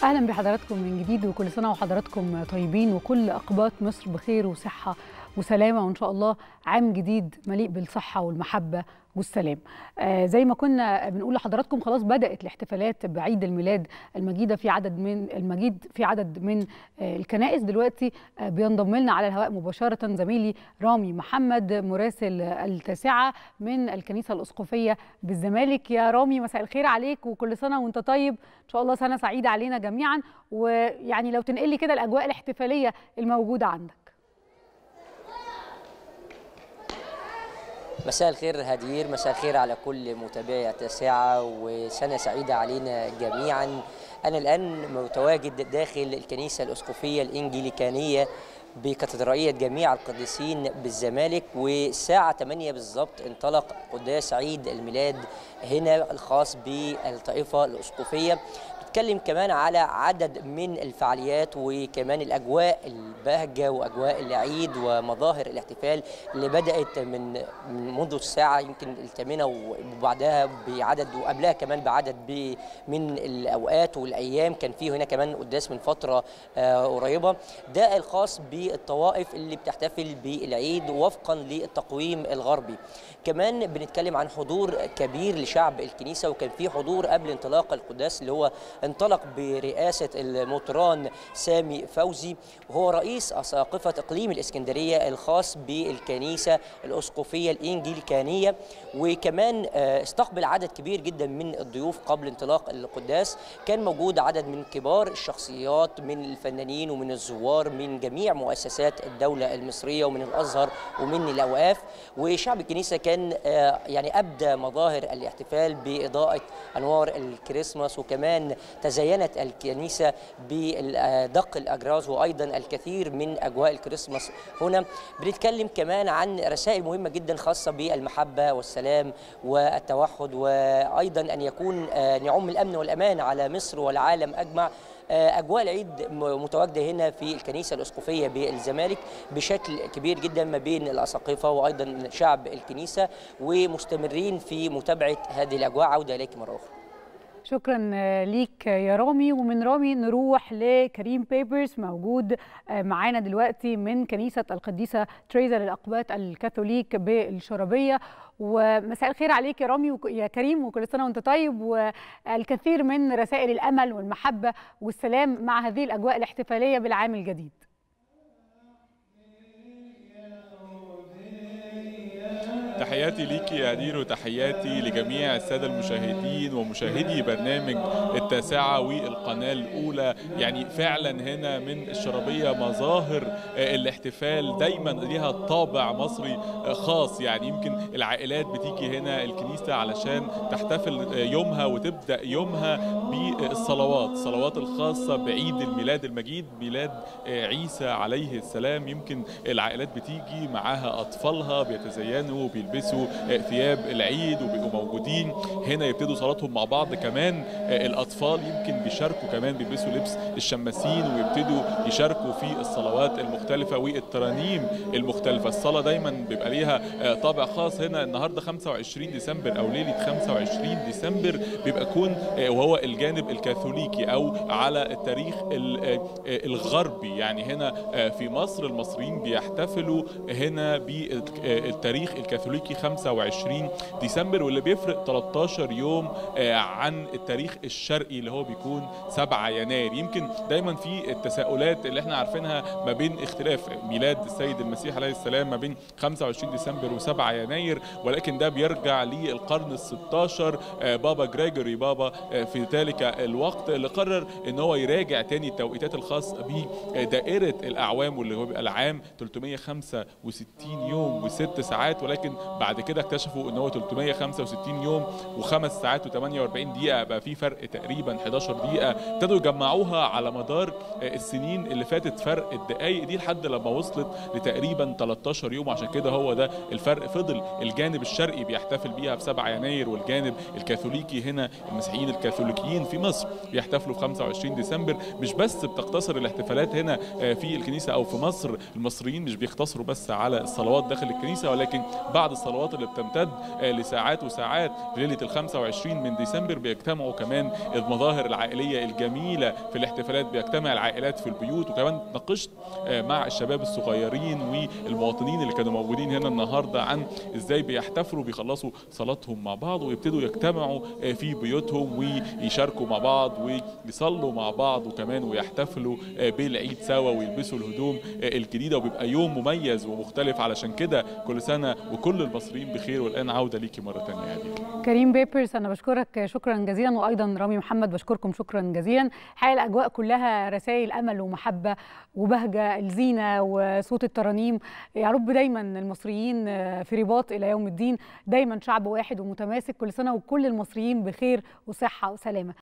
اهلا بحضراتكم من جديد وكل سنه وحضراتكم طيبين وكل اقباط مصر بخير وصحه وسلامه وان شاء الله عام جديد مليء بالصحه والمحبه والسلام آه زي ما كنا بنقول لحضراتكم خلاص بدات الاحتفالات بعيد الميلاد المجيده في عدد من المجيد في عدد من آه الكنائس دلوقتي آه بينضم لنا على الهواء مباشره زميلي رامي محمد مراسل التاسعه من الكنيسه الاسقفيه بالزمالك يا رامي مساء الخير عليك وكل سنه وانت طيب ان شاء الله سنه سعيده علينا جميعا ويعني لو تنقل لي كده الاجواء الاحتفاليه الموجوده عندك مساء الخير هدير مساء الخير على كل متابعي التاسعة وسنة سعيدة علينا جميعا أنا الآن متواجد داخل الكنيسة الأسقفية الإنجليكانية بكاتدرائية جميع القديسين بالزمالك والساعة 8 بالظبط انطلق قداس عيد الميلاد هنا الخاص بالطائفة الأسقفية بنتكلم كمان على عدد من الفعاليات وكمان الاجواء البهجه واجواء العيد ومظاهر الاحتفال اللي بدات من منذ الساعه يمكن الثامنه وبعدها بعدد وقبلها كمان بعدد من الاوقات والايام كان في هنا كمان قداس من فتره قريبه ده الخاص بالطوائف اللي بتحتفل بالعيد وفقا للتقويم الغربي كمان بنتكلم عن حضور كبير لشعب الكنيسه وكان في حضور قبل انطلاق القداس اللي هو انطلق برئاسة المطران سامي فوزي وهو رئيس أساقفة إقليم الإسكندرية الخاص بالكنيسة الأسقفية الإنجليكانية وكمان استقبل عدد كبير جدا من الضيوف قبل انطلاق القداس كان موجود عدد من كبار الشخصيات من الفنانين ومن الزوار من جميع مؤسسات الدولة المصرية ومن الأزهر ومن الأوقاف وشعب الكنيسة كان يعني أبدى مظاهر الاحتفال بإضاءة أنوار الكريسماس وكمان تزينت الكنيسة بدق الأجراز وأيضا الكثير من أجواء الكريسماس هنا بنتكلم كمان عن رسائل مهمة جدا خاصة بالمحبة والسلام والتوحد وأيضا أن يكون يعم الأمن والأمان على مصر والعالم أجمع اجواء العيد متواجده هنا في الكنيسه الاسقفيه بالزمالك بشكل كبير جدا ما بين الاساقفه وايضا شعب الكنيسه ومستمرين في متابعه هذه الاجواء عوده اليك مره اخرى شكرا ليك يا رامي ومن رامي نروح لكريم بيبرز موجود معانا دلوقتي من كنيسة القديسة تريزا للأقباط الكاثوليك بالشربية ومساء الخير عليك يا رامي يا كريم وكل سنة وانت طيب والكثير من رسائل الأمل والمحبة والسلام مع هذه الأجواء الاحتفالية بالعام الجديد تحياتي ليكي يا هدير وتحياتي لجميع السادة المشاهدين ومشاهدي برنامج التاسعة والقناة الأولى يعني فعلا هنا من الشربية مظاهر الاحتفال دايما ليها طابع مصري خاص يعني يمكن العائلات بتيجي هنا الكنيسة علشان تحتفل يومها وتبدأ يومها بالصلوات الصلوات الخاصة بعيد الميلاد المجيد ميلاد عيسى عليه السلام يمكن العائلات بتيجي معاها أطفالها بيتزينوا بيلبسوا ثياب العيد وبيبقوا موجودين هنا يبتدوا صلاتهم مع بعض كمان الاطفال يمكن بيشاركوا كمان بيلبسوا لبس الشماسين ويبتدوا يشاركوا في الصلوات المختلفه والترانيم المختلفه الصلاه دايما بيبقى ليها طابع خاص هنا النهارده 25 ديسمبر او ليله 25 ديسمبر بيبقى يكون وهو الجانب الكاثوليكي او على التاريخ الغربي يعني هنا في مصر المصريين بيحتفلوا هنا بالتاريخ الكاثوليكي الكاثوليكي 25 ديسمبر واللي بيفرق 13 يوم عن التاريخ الشرقي اللي هو بيكون 7 يناير يمكن دايما في التساؤلات اللي احنا عارفينها ما بين اختلاف ميلاد السيد المسيح عليه السلام ما بين 25 ديسمبر و7 يناير ولكن ده بيرجع للقرن ال 16 بابا جريجوري بابا في ذلك الوقت اللي قرر ان هو يراجع تاني التوقيتات الخاص بدائره الاعوام واللي هو بيبقى العام 365 يوم وست ساعات ولكن بعد كده اكتشفوا ان هو 365 يوم وخمس ساعات و48 دقيقه بقى في فرق تقريبا 11 دقيقه ابتدوا يجمعوها على مدار السنين اللي فاتت فرق الدقائق دي لحد لما وصلت لتقريبا 13 يوم عشان كده هو ده الفرق فضل الجانب الشرقي بيحتفل بيها في 7 يناير والجانب الكاثوليكي هنا المسيحيين الكاثوليكيين في مصر بيحتفلوا في 25 ديسمبر مش بس بتقتصر الاحتفالات هنا في الكنيسه او في مصر المصريين مش بيقتصروا بس على الصلوات داخل الكنيسه ولكن بعد الصلوات اللي بتمتد لساعات وساعات في ليله ال 25 من ديسمبر بيجتمعوا كمان المظاهر العائليه الجميله في الاحتفالات بيجتمع العائلات في البيوت وكمان ناقشت مع الشباب الصغيرين والمواطنين اللي كانوا موجودين هنا النهارده عن ازاي بيحتفلوا بيخلصوا صلاتهم مع بعض ويبتدوا يجتمعوا في بيوتهم ويشاركوا مع بعض ويصلوا مع بعض وكمان ويحتفلوا بالعيد سوا ويلبسوا الهدوم الجديده وبيبقى يوم مميز ومختلف علشان كده كل سنه وكل المصريين بخير والان عوده ليكي مره ثانيه يا هدير كريم بيبرز انا بشكرك شكرا جزيلا وايضا رامي محمد بشكركم شكرا جزيلا حقيقه الاجواء كلها رسائل امل ومحبه وبهجه الزينه وصوت الترانيم يا رب دايما المصريين في رباط الى يوم الدين دايما شعب واحد ومتماسك كل سنه وكل المصريين بخير وصحه وسلامه